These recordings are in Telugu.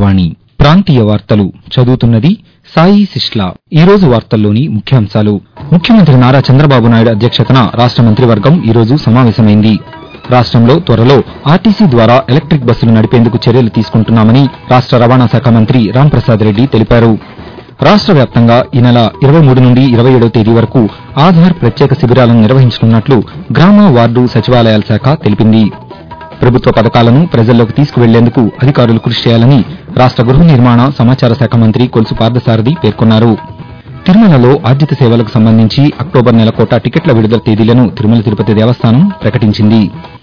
ఆకాశవాణి ప్రాంతీయ వార్తలు చదువుతున్నది సాయి సిస్లా ఈ రోజు వార్తల్లోని ముఖ్యాంశాలు ముఖ్యమంత్రి నారా చంద్రబాబు నాయుడు అధ్యక్షతన రాష్ట మంత్రివర్గం ఈ రోజు సమావేశమైంది రాష్టంలో త్వరలో ఆర్టీసీ ద్వారా ఎలక్టిక్ బస్సులు నడిపేందుకు చర్యలు తీసుకుంటున్నామని రాష్ట రవాణా శాఖ మంత్రి రాంప్రసాద్ రెడ్డి తెలిపారు రాష్ట వ్యాప్తంగా ఈ నెల ఇరవై మూడు నుండి ఇరవై ఏడో తేదీ వరకు ఆధార్ ప్రత్యేక శిబిరాలను నిర్వహించనున్నట్లు గ్రామ వార్డు సచివాలయాల శాఖ తెలిపింది ప్రభుత్వ పథకాలను ప్రజల్లోకి తీసుకువెళ్లేందుకు అధికారులు కృషి చేయాలని రాష్ట గృహ నిర్మాణ సమాచార శాఖ మంత్రి కొలుసు పార్థసారథి పేర్కొన్నారు తిరుమలలో ఆర్జిత సేవలకు సంబంధించి అక్టోబర్ నెల కోట టికెట్ల విడుదల తేదీలను తిరుమల తిరుపతి దేవస్థానం ప్రకటించింది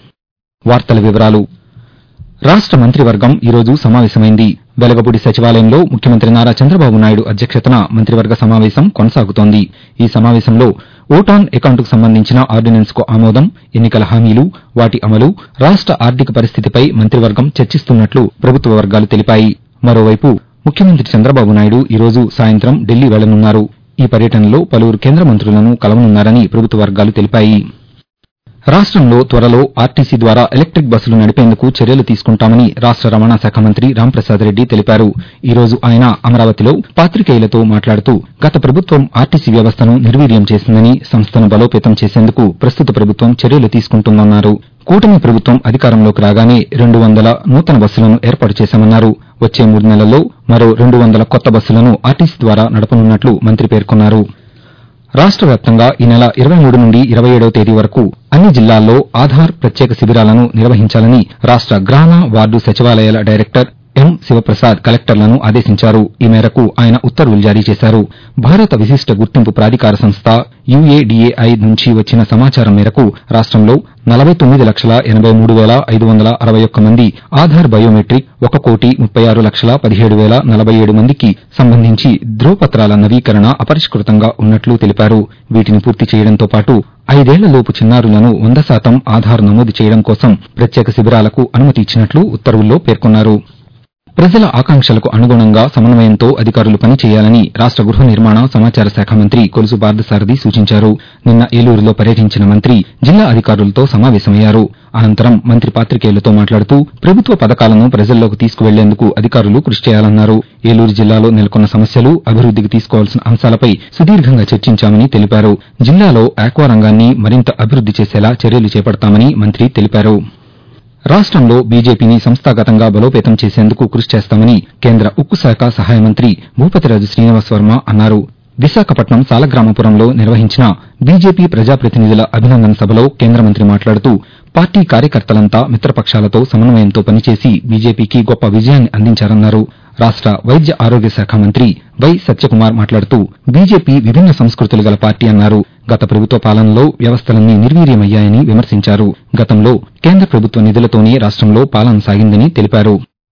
వార్తల వివరాలు రాష్ట మంత్రివర్గం ఈ రోజు సమావేశమైంది వెలగపూడి సచివాలయంలో ముఖ్యమంత్రి నారా చంద్రబాబు నాయుడు అధ్యక్షతన మంత్రివర్గ సమావేశం కొనసాగుతోంది ఈ సమావేశంలో ఓటాన్ అకౌంట్కు సంబంధించిన ఆర్డినెన్స్ కు ఆమోదం ఎన్నికల హామీలు వాటి అమలు రాష్ట ఆర్థిక పరిస్థితిపై మంత్రివర్గం చర్చిస్తున్నట్లు ప్రభుత్వ వర్గాలు తెలిపాయి మరోవైపు ముఖ్యమంత్రి చంద్రబాబు నాయుడు ఈ రోజు సాయంత్రం ఢిల్లీ వెళ్లనున్నారు ఈ పర్యటనలో పలువురు కేంద్ర మంత్రులను కలవనున్నారని ప్రభుత్వ వర్గాలు తెలిపాయి రాష్టంలో త్వరలో ఆర్టీసీ ద్వారా ఎలక్టిక్ బస్సులు నడిపేందుకు చర్యలు తీసుకుంటామని రాష్ట రవాణా శాఖ మంత్రి రాంప్రసాద్ రెడ్డి తెలిపారు ఈ రోజు ఆయన అమరావతిలో పాతికేయులతో మాట్లాడుతూ గత ప్రభుత్వం ఆర్టీసీ వ్యవస్థను నిర్వీర్యం చేసిందని సంస్థను బలోపేతం చేసేందుకు ప్రస్తుత ప్రభుత్వం చర్యలు తీసుకుంటోందన్నారు కూటమి ప్రభుత్వం అధికారంలోకి రాగానే రెండు వందల నూతన బస్సులను ఏర్పాటు చేశామన్నారు వచ్చే మూడు నెలల్లో మరో రెండు వందల కొత్త బస్సులను ఆర్టీసీ ద్వారా నడపనున్నట్లు మంత్రి పేర్కొన్నారు రాష్ట వ్యాప్తంగా ఈ నెల ఇరవై మూడు నుండి ఇరవై ఏడవ తేదీ వరకు అన్ని జిల్లాల్లో ఆధార్ ప్రత్యేక శిబిరాలను నిర్వహించాలని రాష్ట గ్రామ వార్డు సచివాలయాల డైరెక్టర్ ఎం శివప్రసాద్ కలెక్టర్లను ఆదేశించారు ఈ మేరకు ఆయన ఉత్తర్వులు జారీ చేశారు భారత విశిష్ట గుర్తింపు ప్రాధికార సంస్థ యుఏడిఏఐ నుంచి వచ్చిన సమాచారం మేరకు రాష్టంలో నలభై తొమ్మిది లక్షల ఎనబై మూడు వేల ఐదు వందల అరవై ఒక్క మంది ఆధార్ బయోమెట్రిక్ ఒక కోటి ముప్పై ఆరు లక్షల పదిహేడు వేల నలభై ఏడు మందికి సంబంధించి ధ్రువపత్రాల నవీకరణ అపరిష్కృతంగా ఉన్నట్లు తెలిపారు వీటిని పూర్తి చేయడంతో పాటు ఐదేళ్లలోపు చిన్నారులను వంద శాతం ఆధార్ నమోదు చేయడం కోసం ప్రత్యేక శిబిరాలకు అనుమతి ఇచ్చినట్లు ఉత్తర్వుల్లో పేర్కొన్నారు ప్రజల ఆకాంక్షలకు అనుగుణంగా సమన్వయంతో అధికారులు పనిచేయాలని రాష్ట గృహ నిర్మాణ సమాచార శాఖ మంత్రి కొలుసు పార్థసారథి సూచించారు నిన్న ఏలూరులో పర్యటించిన మంత్రి జిల్లా అధికారులతో సమావేశమయ్యారు అనంతరం మంత్రి పాతికేయులతో మాట్లాడుతూ ప్రభుత్వ పథకాలను ప్రజల్లోకి తీసుకువెళ్లేందుకు అధికారులు కృషి చేయాలన్నారు ఏలూరు జిల్లాలో నెలకొన్న సమస్యలు అభివృద్దికి తీసుకోవాల్సిన అంశాలపై సుదీర్ఘంగా చర్చించామని తెలిపారు జిల్లాలో ఆక్వా రంగాన్ని మరింత అభివృద్ది చేసేలా చర్యలు చేపడతామని మంత్రి తెలిపారు రాష్టంలో బీజేపీని సంస్థాగతంగా బలోపేతం చేసేందుకు కృషి చేస్తామని కేంద్ర ఉక్కు శాఖ సహాయ మంత్రి భూపతిరాజు శ్రీనివాస్ వర్మ అన్నారు విశాఖపట్నం సాలగ్రామపురంలో నిర్వహించిన బీజేపీ ప్రజాప్రతినిధుల అభినందన సభలో కేంద్ర మంత్రి మాట్లాడుతూ పార్టీ కార్యకర్తలంతా మిత్రపక్షాలతో సమన్వయంతో పనిచేసి బీజేపీకి గొప్ప విజయాన్ని అందించారన్నారు రాష్ట వైద్య ఆరోగ్య శాఖ మంత్రి వై సత్యకుమార్ మాట్లాడుతూ బీజేపీ విభిన్న సంస్కృతులు గల పార్టీ అన్నారు గత ప్రభుత్వ పాలనలో వ్యవస్థలన్నీ నిర్వీర్యమయ్యాయని విమర్శించారు గతంలో కేంద్ర ప్రభుత్వ నిధులతోనే రాష్టంలో పాలన సాగిందని తెలిపారు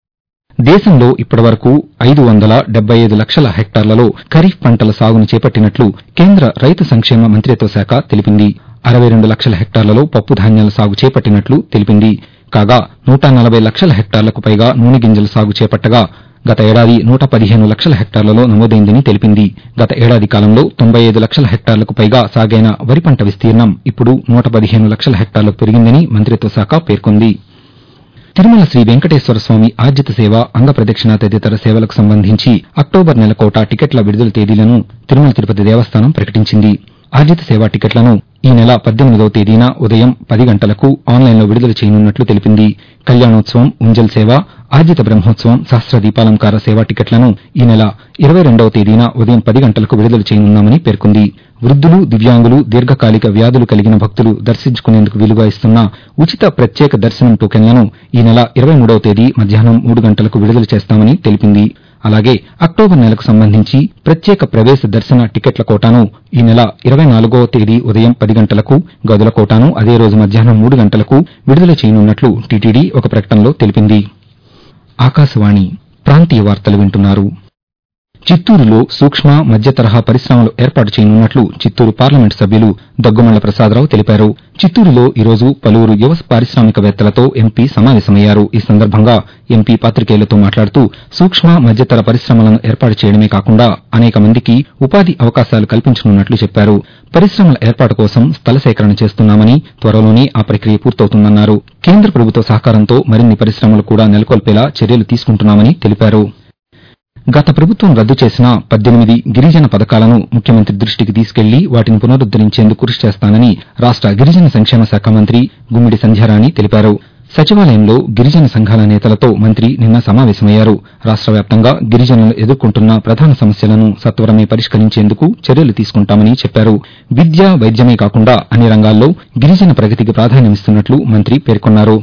దేశంలో ఇప్పటివరకు ఐదు వందల డెబ్బై ఐదు లక్షల హెక్టార్లలో ఖరీఫ్ పంటల సాగును చేపట్టినట్లు కేంద్ర రైతు సంక్షేమ మంత్రిత్వ శాఖ తెలిపింది అరవై రెండు లక్షల హెక్టార్లలో పప్పు ధాన్యాల సాగు చేపట్టినట్లు తెలిపింది కాగా నూట నలభై లక్షల హెక్టార్లకు పైగా నూనె గింజల సాగు చేపట్టగా గత ఏడాది నూట పదిహేను లక్షల హెక్టార్లలో నమోదైందని తెలిపింది గత ఏడాది కాలంలో తొంభై ఐదు లక్షల హెక్టార్లకు పైగా సాగైన వరి పంట విస్తీర్ణం ఇప్పుడు నూట పదిహేను లక్షల హెక్టార్లకు పెరిగిందని మంత్రిత్వ శాఖ పేర్కొంది తిరుమల శ్రీ వెంకటేశ్వర స్వామి ఆర్జిత సేవ అంగ ప్రదక్షిణ తదితర సేవలకు సంబంధించి అక్టోబర్ నెల కోట టికెట్ల విడుదల తేదీలను తిరుమల తిరుపతి దేవస్థానం ప్రకటించింది ఆర్జిత సేవ టికెట్లను ఈ నెల పద్దెనిమిదవ తేదీన ఉదయం పది గంటలకు ఆన్లైన్లో విడుదల చేయనున్నట్లు తెలిపింది కళ్యాణోత్సవం ఉంజల్ సేవ ఆర్జిత బ్రహ్మోత్సవం సహస్ర దీపాలంకార సేవా టికెట్లను ఈ నెల ఇరవై రెండవ తేదీన ఉదయం పది గంటలకు విడుదల చేయనున్నామని పేర్కొంది వృద్ధులు దివ్యాంగులు దీర్ఘకాలిక వ్యాధులు కలిగిన భక్తులు దర్శించుకునేందుకు వీలుగా ఇస్తున్న ఉచిత ప్రత్యేక దర్శనం టోకెన్లను ఈ నెల ఇరవై మూడవ తేదీ మధ్యాహ్నం మూడు గంటలకు విడుదల చేస్తామని తెలిపింది అలాగే అక్టోబర్ నెలకు సంబంధించి ప్రత్యేక ప్రవేశ దర్శన టికెట్ల కోటాను ఈ నెల ఇరవై నాలుగవ తేదీ ఉదయం పది గంటలకు గదుల కోటాను అదే రోజు మధ్యాహ్నం మూడు గంటలకు విడుదల చేయనున్నట్లు టీటీడీ ఒక ప్రకటనలో తెలిపింది ఆకాశవాణి ప్రాంతీయ వార్తలు వింటున్నారు చిత్తూరులో సూక్ష్మ మధ్య తరహా పరిశ్రమలు ఏర్పాటు చేయనున్నట్లు చిత్తూరు పార్లమెంటు సభ్యులు దగ్గుమళ్ల ప్రసాదరావు తెలిపారు చిత్తూరులో ఈరోజు పలువురు యువ పారిశ్రామికవేత్తలతో ఎంపీ సమావేశమయ్యారు ఈ సందర్భంగా ఎంపీ పాతికేయులతో మాట్లాడుతూ సూక్ష్మ మధ్యతర పరిశ్రమలను ఏర్పాటు చేయడమే కాకుండా అనేక మందికి ఉపాధి అవకాశాలు కల్పించనున్నట్లు చెప్పారు పరిశ్రమల ఏర్పాటు కోసం స్థల సేకరణ చేస్తున్నామని త్వరలోనే ఆ ప్రక్రియ పూర్తవుతుందన్నారు కేంద్ర ప్రభుత్వ సహకారంతో మరిన్ని పరిశ్రమలు కూడా నెలకొల్పేలా చర్యలు తీసుకుంటున్నామని తెలిపారు గత ప్రభుత్వం రద్దు చేసిన పద్దెనిమిది గిరిజన పథకాలను ముఖ్యమంత్రి దృష్టికి తీసుకెళ్లి వాటిని పునరుద్దరించేందుకు కృషి చేస్తానని రాష్ట గిరిజన సంక్షేమ శాఖ మంత్రి గుమ్మిడి సంధ్యారాణి తెలిపారు సచివాలయంలో గిరిజన సంఘాల నేతలతో మంత్రి నిన్న సమావేశమయ్యారు రాష్ట వ్యాప్తంగా గిరిజనులు ఎదుర్కొంటున్న ప్రధాన సమస్యలను సత్వరమే పరిష్కరించేందుకు చర్యలు తీసుకుంటామని చెప్పారు విద్య వైద్యమే కాకుండా అన్ని రంగాల్లో గిరిజన ప్రగతికి ప్రాధాన్యమిస్తున్నట్లు మంత్రి పేర్కొన్నారు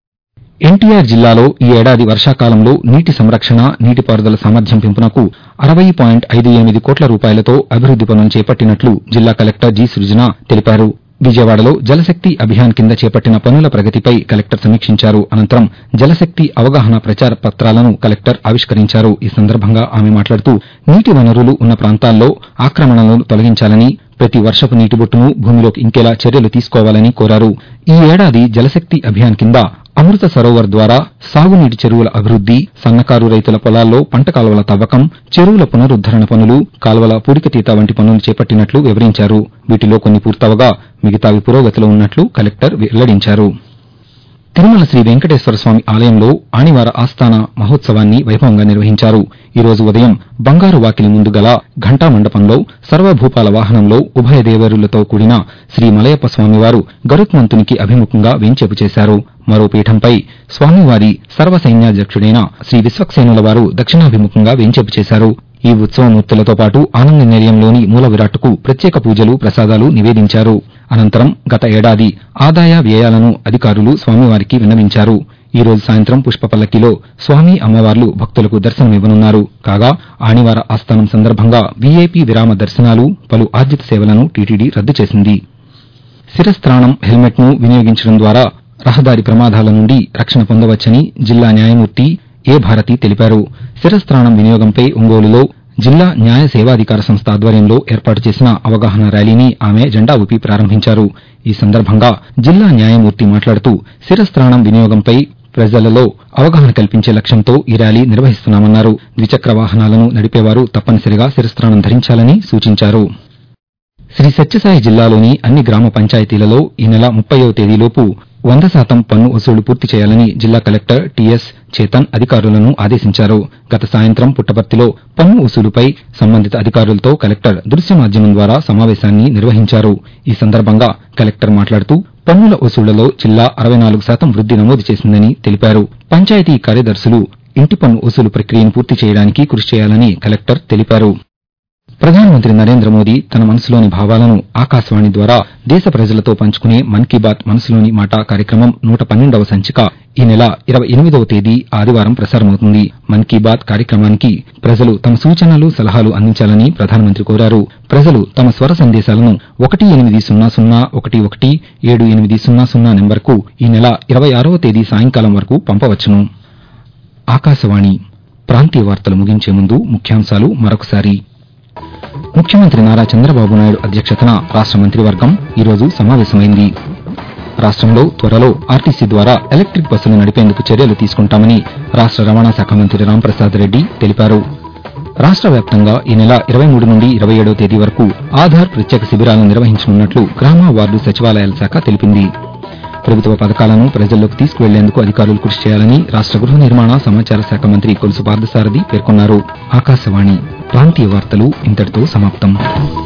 ఎన్టీఆర్ జిల్లాలో ఈ ఏడాది వర్షాకాలంలో నీటి సంరక్షణ నీటిపారుదల సామర్థ్యం పెంపునకు అరవై పాయింట్ ఐదు ఎనిమిది కోట్ల రూపాయలతో అభివృద్ది పనులు చేపట్టినట్లు జిల్లా కలెక్టర్ జి సృజన తెలిపారు విజయవాడలో జలశక్తి అభియాన్ కింద చేపట్టిన పనుల ప్రగతిపై కలెక్టర్ సమీక్షించారు అనంతరం జలశక్తి అవగాహన ప్రచార పత్రాలను కలెక్టర్ ఆవిష్కరించారు ఈ సందర్భంగా ఆమె మాట్లాడుతూ నీటి వనరులు ఉన్న ప్రాంతాల్లో ఆక్రమణలను తొలగించాలని ప్రతి వర్షపు నీటి బొట్టును భూమిలోకి ఇంకేలా చర్యలు తీసుకోవాలని కోరారు ఈ ఏడాది జలశక్తి అభియాన్ కింద అమృత సరోవర్ ద్వారా సాగునీటి చెరువుల అభివృద్ది సన్నకారు రైతుల పొలాల్లో పంట కాలువల తవ్వకం చెరువుల పునరుద్దరణ పనులు కాలువల పూడికతీత వంటి పనులు చేపట్టినట్లు వివరించారు వీటిలో కొన్ని పూర్తవగా మిగతావి పురోగతిలో ఉన్నట్లు కలెక్టర్ వెల్లడించారు తిరుమల శ్రీ వెంకటేశ్వర స్వామి ఆలయంలో ఆణివార ఆస్థాన మహోత్సవాన్ని వైభవంగా నిర్వహించారు ఈ రోజు ఉదయం బంగారు వాకిలి ముందు గల ఘంటా మండపంలో సర్వభూపాల వాహనంలో ఉభయ దేవేరులతో కూడిన శ్రీ మలయప్ప స్వామివారు గరుత్మంతునికి అభిముఖంగా వేంచేపు చేశారు మరో పీఠంపై స్వామివారి సర్వసైన్యాధ్యక్షుడైన శ్రీ విశ్వక్సేనుల వారు దక్షిణాభిముఖంగా వేంచేపు చేశారు ఈ ఉత్సవమూర్తులతో పాటు ఆనంద నిలయంలోని మూల విరాట్టుకు ప్రత్యేక పూజలు ప్రసాదాలు నివేదించారు అనంతరం గత ఏడాది ఆదాయ వ్యయాలను అధికారులు స్వామివారికి విన్నవించారు ఈ రోజు సాయంత్రం పుష్పపల్లకిలో స్వామి అమ్మవార్లు భక్తులకు దర్శనమివ్వనున్నారు కాగా ఆణివార ఆస్థానం సందర్భంగా వీఐపీ విరామ దర్శనాలు పలు ఆర్జిత సేవలను టీటీడీ రద్దు చేసింది శిరస్త్రాణం హెల్మెట్ ను వినియోగించడం ద్వారా రహదారి ప్రమాదాల నుండి రక్షణ పొందవచ్చని జిల్లా న్యాయమూర్తి ఏ భారతి తెలిపారు శిరస్త్రాణం వినియోగంపై ఒంగోలులో జిల్లా న్యాయ సేవాధికార సంస్థ ఆధ్వర్యంలో ఏర్పాటు చేసిన అవగాహన ర్యాలీని ఆమె జెండా ఊపి ప్రారంభించారు ఈ సందర్భంగా జిల్లా న్యాయమూర్తి మాట్లాడుతూ శిరస్త్రాణం వినియోగంపై ప్రజలలో అవగాహన కల్పించే లక్ష్యంతో ఈ ర్యాలీ నిర్వహిస్తున్నామన్నారు ద్విచక్ర వాహనాలను నడిపేవారు తప్పనిసరిగా శిరస్త్రాణం ధరించాలని సూచించారు శ్రీ సత్యసాయి జిల్లాలోని అన్ని గ్రామ పంచాయతీలలో ఈ నెల ముప్పైవ తేదీలోపు వంద శాతం పన్ను వసూలు పూర్తి చేయాలని జిల్లా కలెక్టర్ టీఎస్ చేతన్ అధికారులను ఆదేశించారు గత సాయంత్రం పుట్టపర్తిలో పన్ను వసూలుపై సంబంధిత అధికారులతో కలెక్టర్ దృశ్య మాధ్యమం ద్వారా సమావేశాన్ని నిర్వహించారు ఈ సందర్భంగా కలెక్టర్ మాట్లాడుతూ పన్నుల వసూళ్లలో జిల్లా అరవై నాలుగు శాతం వృద్ది నమోదు చేసిందని తెలిపారు పంచాయతీ కార్యదర్శులు ఇంటి పన్ను వసూలు ప్రక్రియను పూర్తి చేయడానికి కృషి చేయాలని కలెక్టర్ తెలిపారు ప్రధానమంత్రి నరేంద్ర మోదీ తన మనసులోని భావాలను ఆకాశవాణి ద్వారా దేశ ప్రజలతో పంచుకునే మన్ కీ బాత్ మనసులోని మాట కార్యక్రమం నూట పన్నెండవ సంచిక ఈ నెల ఇరవై ఎనిమిదవ తేదీ ఆదివారం ప్రసారమవుతుంది మన్ కీ బాత్ కార్యక్రమానికి ప్రజలు తమ సూచనలు సలహాలు అందించాలని ప్రధానమంత్రి కోరారు ప్రజలు తమ స్వర సందేశాలను ఒకటి ఎనిమిది సున్నా సున్నా ఒకటి ఒకటి ఏడు ఎనిమిది సున్నా సున్నా నెంబర్కు ఈ నెల ఇరవై ఆరవ తేదీ సాయంకాలం వరకు పంపవచ్చును ఆకాశవాణి ప్రాంతీయ వార్తలు ముగించే ముందు ముఖ్యాంశాలు మరొకసారి ముఖ్యమంత్రి నారా చంద్రబాబు నాయుడు అధ్యక్షతన రాష్ట మంత్రివర్గం ఈరోజు సమావేశమైంది రాష్టంలో త్వరలో ఆర్టీసీ ద్వారా ఎలక్టిక్ బస్సులు నడిపేందుకు చర్యలు తీసుకుంటామని రాష్ట రవాణా శాఖ మంత్రి రాంప్రసాద్ రెడ్డి తెలిపారు రాష్ట వ్యాప్తంగా ఈ నెల ఇరవై మూడు నుండి ఇరవై ఏడవ తేదీ వరకు ఆధార్ ప్రత్యేక శిబిరాలను నిర్వహించనున్నట్లు గ్రామ వార్డు సచివాలయాల శాఖ తెలిపింది ప్రభుత్వ పథకాలను ప్రజల్లోకి తీసుకువెళ్లేందుకు అధికారులు కృషి చేయాలని రాష్ట గృహ నిర్మాణ సమాచార శాఖ మంత్రి కొలుసు పార్థసారథి పేర్కొన్నారు ఆకాశవాణి ప్రాంతీయ వార్తలు ఇంతటితో సమాప్తం